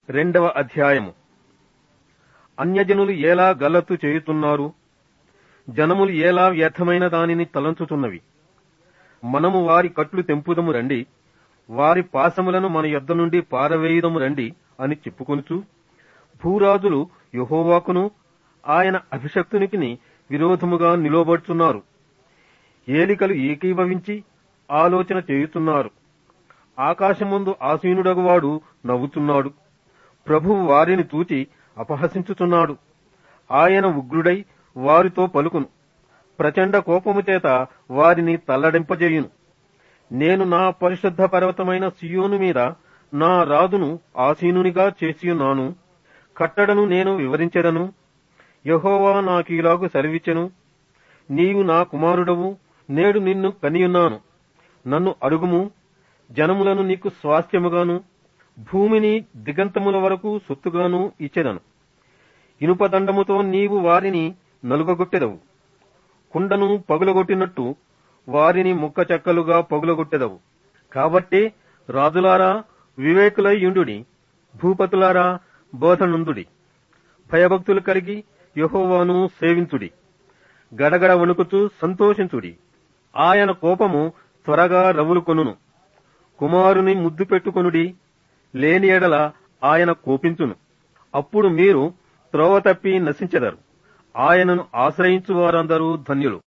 రెండవ అధ్యాయము అన్యజనులు ఎలా గల్లత్తు చేయుతున్నారు జనములు ఎలా వ్యర్థమైన దానిని తలంచుచున్నవి మనము వారి కట్లు తెంపుదము రండి వారి పాశములను మన యొద్ద నుండి పారవేయుదము రండి అని చెప్పుకొనుచు భూరాజులు యహోవాకును ఆయన అభిషక్తునికి విరోధముగా నిలవబడుచున్నారు ఏలికలు ఏకీభవించి ఆలోచన చేయుచున్నారు ఆకాశముందు ఆసీనుడగువాడు నవ్వుచున్నాడు ప్రభువు వారిని చూచి అపహసించుచున్నాడు ఆయన ఉగ్రుడై వారితో పలుకును ప్రచండ కోపము చేత వారిని తల్లడింపజేయును నేను నా పరిశుద్ధ పర్వతమైన సియోను మీద నా రాజును ఆసీనునిగా చేసియున్నాను కట్టడను నేను వివరించెదను యహోవా నాకీలాగు సెలవిచ్చెను నీవు నా కుమారుడవు నేడు నిన్ను కనియున్నాను నన్ను అడుగుము జనములను నీకు స్వాస్థ్యముగాను భూమిని దిగంతముల వరకు సొత్తుగాను ఇచ్చెదను ఇనుపదండముతో నీవు వారిని నలుగగొట్టెదవు కుండను పగులగొట్టినట్టు వారిని ముక్క చెక్కలుగా పగులగొట్టెదవు కాబట్టి రాజులారా వివేకులై యుండుడి భూపతులారా బోధనుందుడి భయభక్తులు కలిగి యహోవాను సేవించుడి గడగడ వణుకుచూ సంతోషించుడి ఆయన కోపము త్వరగా రవులు కొనును కుమారుని ముద్దు పెట్టుకొనుడి లేని ఎడల ఆయన కోపించును అప్పుడు మీరు త్రోవ తప్పి నశించెదరు ఆయనను ఆశ్రయించు వారందరూ ధన్యులు